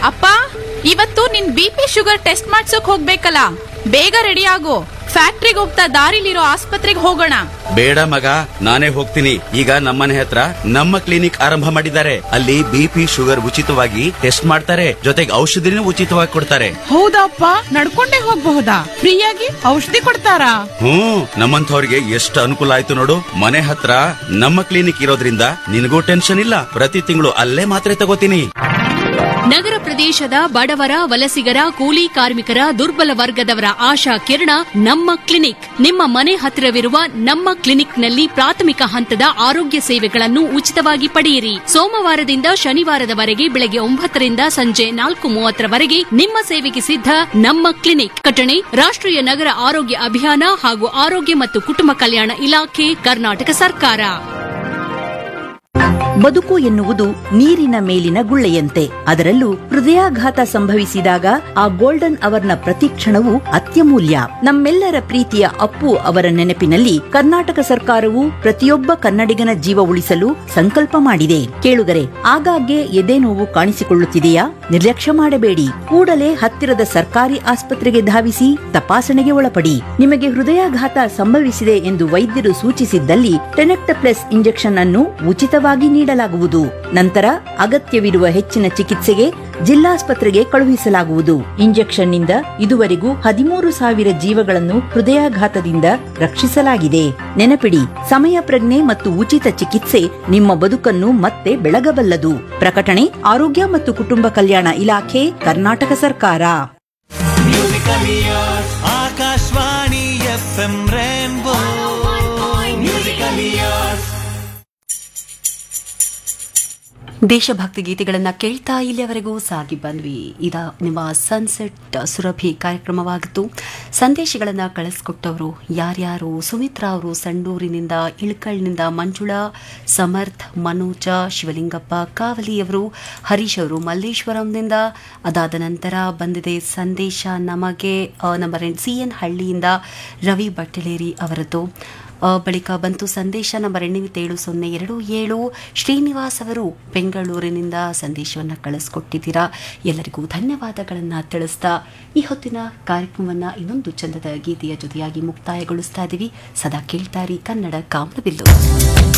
ಅಪ್ಪ ಇವತ್ತು ನಿನ್ ಬಿ ಪಿ ಶುಗರ್ ಟೆಸ್ಟ್ ಮಾಡ್ಸೋಕ್ ಹೋಗ್ಬೇಕಲ್ಲ ಬೇಗ ರೆಡಿ ಆಗು ಫ್ಯಾಕ್ಟ್ರಿಗೆ ಹೋಗ್ತಾ ದಾರಿಲಿರೋ ಆಸ್ಪತ್ರೆಗೆ ಹೋಗೋಣ ಬೇಡ ಮಗ ನಾನೇ ಹೋಗ್ತೀನಿ ಈಗ ನಮ್ಮನೆ ಹತ್ರ ನಮ್ಮ ಕ್ಲಿನಿಕ್ ಆರಂಭ ಮಾಡಿದ್ದಾರೆ ಅಲ್ಲಿ ಬಿಪಿ ಶುಗರ್ ಉಚಿತವಾಗಿ ಟೆಸ್ಟ್ ಮಾಡ್ತಾರೆ ಜೊತೆಗೆ ಔಷಧಿನೂ ಉಚಿತವಾಗಿ ಕೊಡ್ತಾರೆ ಹೌದಪ್ಪ ನಡ್ಕೊಂಡೇ ಹೋಗ್ಬಹುದಾ ಫ್ರೀಯಾಗಿ ಔಷಧಿ ಕೊಡ್ತಾರಾ ಹ್ಮ್ ನಮ್ಮಂಥವ್ರಿಗೆ ಎಷ್ಟು ಅನುಕೂಲ ಆಯ್ತು ನೋಡು ಮನೆ ಹತ್ರ ನಮ್ಮ ಕ್ಲಿನಿಕ್ ಇರೋದ್ರಿಂದ ನಿನಗೂ ಟೆನ್ಷನ್ ಇಲ್ಲ ಪ್ರತಿ ತಿಂಗಳು ಅಲ್ಲೇ ಮಾತ್ರೆ ತಗೋತೀನಿ ನಗರ ಪ್ರದೇಶದ ಬಡವರ ವಲಸಿಗರ ಕೂಲಿ ಕಾರ್ಮಿಕರ ದುರ್ಬಲ ವರ್ಗದವರ ಆಶಾ ಕಿರಣ ನಮ್ಮ ಕ್ಲಿನಿಕ್ ನಿಮ್ಮ ಮನೆ ಹತ್ತಿರವಿರುವ ನಮ್ಮ ಕ್ಲಿನಿಕ್ನಲ್ಲಿ ಪ್ರಾಥಮಿಕ ಹಂತದ ಆರೋಗ್ಯ ಸೇವೆಗಳನ್ನು ಉಚಿತವಾಗಿ ಪಡೆಯಿರಿ ಸೋಮವಾರದಿಂದ ಶನಿವಾರದವರೆಗೆ ಬೆಳಗ್ಗೆ ಒಂಬತ್ತರಿಂದ ಸಂಜೆ ನಾಲ್ಕು ಮೂವತ್ತರವರೆಗೆ ನಿಮ್ಮ ಸೇವೆಗೆ ಸಿದ್ಧ ನಮ್ಮ ಕ್ಲಿನಿಕ್ ಕಟಣೆ ರಾಷ್ಟ್ರೀಯ ನಗರ ಆರೋಗ್ಯ ಅಭಿಯಾನ ಹಾಗೂ ಆರೋಗ್ಯ ಮತ್ತು ಕುಟುಂಬ ಕಲ್ಯಾಣ ಇಲಾಖೆ ಕರ್ನಾಟಕ ಸರ್ಕಾರ ಬದುಕು ಎನ್ನುವುದು ನೀರಿನ ಮೇಲಿನ ಗುಳ್ಳೆಯಂತೆ ಅದರಲ್ಲೂ ಹೃದಯಾಘಾತ ಸಂಭವಿಸಿದಾಗ ಆ ಗೋಲ್ಡನ್ ಅವರ್ನ ಪ್ರತಿಕ್ಷಣವು ಅತ್ಯಮೂಲ್ಯ ನಮ್ಮೆಲ್ಲರ ಪ್ರೀತಿಯ ಅಪ್ಪು ಅವರ ನೆನಪಿನಲ್ಲಿ ಕರ್ನಾಟಕ ಸರ್ಕಾರವು ಪ್ರತಿಯೊಬ್ಬ ಕನ್ನಡಿಗನ ಜೀವ ಉಳಿಸಲು ಸಂಕಲ್ಪ ಮಾಡಿದೆ ಕೇಳುಗರೆ ಆಗಾಗ್ಗೆ ಎದೆ ನೋವು ಕಾಣಿಸಿಕೊಳ್ಳುತ್ತಿದೆಯಾ ನಿರ್ಲಕ್ಷ್ಯ ಮಾಡಬೇಡಿ ಕೂಡಲೇ ಹತ್ತಿರದ ಸರ್ಕಾರಿ ಆಸ್ಪತ್ರೆಗೆ ಧಾವಿಸಿ ತಪಾಸಣೆಗೆ ಒಳಪಡಿ ನಿಮಗೆ ಹೃದಯಾಘಾತ ಸಂಭವಿಸಿದೆ ಎಂದು ವೈದ್ಯರು ಸೂಚಿಸಿದ್ದಲ್ಲಿ ಟೆನೆಕ್ಟಪ್ಲೆಸ್ ಇಂಜೆಕ್ಷನ್ ಅನ್ನು ಉಚಿತವಾಗಿ ನೀಡಲಾಗುವುದು ನಂತರ ಅಗತ್ಯವಿರುವ ಹೆಚ್ಚಿನ ಚಿಕಿತ್ಸೆಗೆ ಜಿಲ್ಲಾಸ್ಪತ್ರೆಗೆ ಕಳುಹಿಸಲಾಗುವುದು ಇಂಜೆಕ್ಷನ್ ನಿಂದ ಇದುವರೆಗೂ ಹದಿಮೂರು ಸಾವಿರ ಜೀವಗಳನ್ನು ಹೃದಯಾಘಾತದಿಂದ ರಕ್ಷಿಸಲಾಗಿದೆ ನೆನಪಿಡಿ ಸಮಯ ಪ್ರಜ್ಞೆ ಮತ್ತು ಉಚಿತ ಚಿಕಿತ್ಸೆ ನಿಮ್ಮ ಬದುಕನ್ನು ಮತ್ತೆ ಬೆಳಗಬಲ್ಲದು ಪ್ರಕಟಣೆ ಆರೋಗ್ಯ ಮತ್ತು ಕುಟುಂಬ ಕಲ್ಯಾಣ ಇಲಾಖೆ ಕರ್ನಾಟಕ ಸರ್ಕಾರ Akashvani F M rainbow musical years ದೇಶಭಕ್ತಿ ಗೀತೆಗಳನ್ನು ಕೇಳ್ತಾ ಇಲ್ಲಿಯವರೆಗೂ ಸಾಗಿ ಬಂದ್ವಿ ಇದ ನಿಮ್ಮ ಸನ್ಸೆಟ್ ಸುರಭಿ ಕಾರ್ಯಕ್ರಮವಾಗಿತ್ತು ಸಂದೇಶಗಳನ್ನು ಕಳಿಸ್ಕೊಟ್ಟವರು ಯಾರ್ಯಾರು ಸುಮಿತ್ರಾ ಅವರು ಸಂಡೂರಿನಿಂದ ಇಳ್ಕಳ್ನಿಂದ ಮಂಜುಳಾ ಸಮರ್ಥ್ ಮನೋಜ ಶಿವಲಿಂಗಪ್ಪ ಕಾವಲಿಯವರು ಹರೀಶ್ ಅವರು ಮಲ್ಲೇಶ್ವರಂನಿಂದ ಅದಾದ ನಂತರ ಬಂದಿದೆ ಸಂದೇಶ ನಮಗೆ ಆ, ನಮ್ಮ ಸಿ ಎನ್ ಹಳ್ಳಿಯಿಂದ ರವಿ ಬಟ್ಟಲೇರಿ ಅವರದ್ದು ಆ, ಬಳಿಕ ಬಂತು ಸಂದೇಶ ನಂಬರ್ ಎಂಟು ಸೊನ್ನೆ ಎರಡು ಏಳು ಶ್ರೀನಿವಾಸ್ ಅವರು ಬೆಂಗಳೂರಿನಿಂದ ಸಂದೇಶವನ್ನು ಕಳಿಸ್ಕೊಟ್ಟಿದ್ದೀರಾ ಎಲ್ಲರಿಗೂ ಧನ್ಯವಾದಗಳನ್ನು ತಿಳಿಸ್ತಾ ಈ ಹೊತ್ತಿನ ಕಾರ್ಯಕ್ರಮವನ್ನು ಇನ್ನೊಂದು ಚಂದದ ಗೀತೆಯ ಜೊತೆಯಾಗಿ ಮುಕ್ತಾಯಗೊಳಿಸ್ತಾ ಇದ್ದೀವಿ ಸದಾ ಕೇಳ್ತಾರಿ ಕನ್ನಡ ಕಾಮನಬಿಲ್ಲು